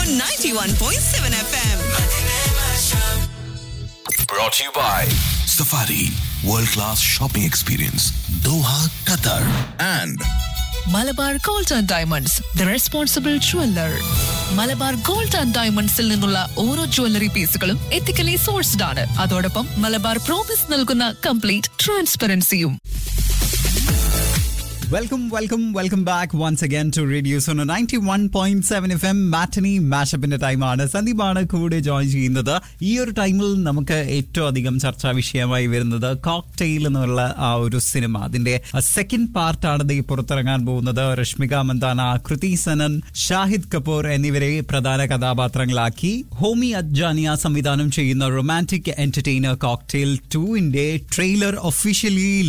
91.7 FM. Brought to you by Safari World Class Shopping Experience Doha, Qatar and Malabar gold and diamonds the responsible jeweller Malabar gold and ഡയമണ്ട്സിൽ നിന്നുള്ള ഓരോ jewellery പീസുകളും ethically sourced ആണ് അതോടൊപ്പം Malabar promise നൽകുന്ന complete ട്രാൻസ്പെറൻസിയും welcome welcome welcome back once again to radio Suno ninety one point seven F M matinee മാഷപ്പിന്റെ ടൈമാണ് സന്ദീപാണ് കൂടെ ജോയിൻ ചെയ്യുന്നത് ഈ ഒരു ടൈമിൽ നമുക്ക് ഏറ്റവും അധികം ചർച്ചാ വിഷയമായി വരുന്നത് കോക്ടെയിൽ എന്നുള്ള ആ ഒരു സിനിമ അതിന്റെ സെക്കൻഡ് പാർട്ടാണ് ഈ പുറത്തിറങ്ങാൻ പോകുന്നത് രശ്മിക മന്ദാന കൃതി സനൻ ഷാഹിദ് കപൂർ എന്നിവരെ പ്രധാന കഥാപാത്രങ്ങളാക്കി ഹോമി അദ്ജാനിയ സംവിധാനം ചെയ്യുന്ന റൊമാൻറ്റിക് എന്റർടൈനർ കോക്ടെയിൽ ടുവിന്റെ ട്രെയിലർ ഒഫീഷ്യലി